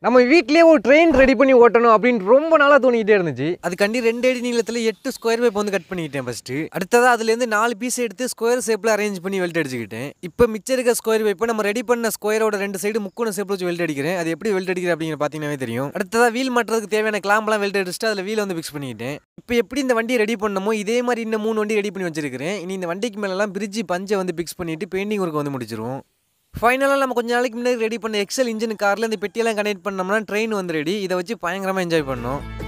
நம்ம வீட்லயே ஒரு ட்ரெயின் ரெடி பண்ணி ஓட்டணும் அப்படின்னு ரொம்ப நாளாக தோணிக்கிட்டே இருந்துச்சு அதுக்காண்டி ரெண்டு அடி நீளத்தில் எட்டு ஸ்கொயர் பைப் வந்து கட் பண்ணிக்கிட்டேன் ஃபஸ்ட்டு அடுத்ததாக அதுலேருந்து நாலு பீஸ் எடுத்து ஸ்கொயர் ஷேப்பில் அரேஞ்ச் பண்ணி வெல்ட் அடிச்சுக்கிட்டேன் இப்போ மிச்சம் இருக்க ஸ்கொயர் பைப்பை நம்ம ரெடி பண்ண ஸ்கொயரோட ரெண்டு சைடு முக்கோண ஷேப்பில் வச்சு வெல்ட் அடிக்கிறேன் அது எப்படி வெல்ட் அடிக்கிறேன் அப்படிங்கிற பார்த்தீங்கன்னாவே தெரியும் அடுத்ததாக வீல் மாட்டுறதுக்கு தேவையான கிளாம்ப்லாம் வெல்ட் அடிச்சுட்டு அதில் வீல் வந்து ஃபிக்ஸ் பண்ணிக்கிட்டேன் இப்போ எப்படி இந்த வண்டி ரெடி பண்ணமோ இதே மாதிரி இன்னும் மூணு வண்டி ரெடி பண்ணி வச்சிருக்கிறேன் இனி இந்த வண்டிக்கு மேலெல்லாம் பிரிட்ஜ் பஞ்சை வந்து ஃபிக்ஸ் பண்ணிட்டு பெயிண்டிங் ஒர்க் வந்து முடிச்சிருவோம் ஃபைனலாக நம்ம கொஞ்ச நாளைக்கு முன்னாடி ரெடி பண்ண எக்ஸல் இன்ஜின் காரில் இந்த பெட்டியெல்லாம் கனெக்ட் பண்ணோம்னா ட்ரெயின் வந்து ரெடி இதை வச்சு பயங்கரமாக என்ஜாய் பண்ணோம்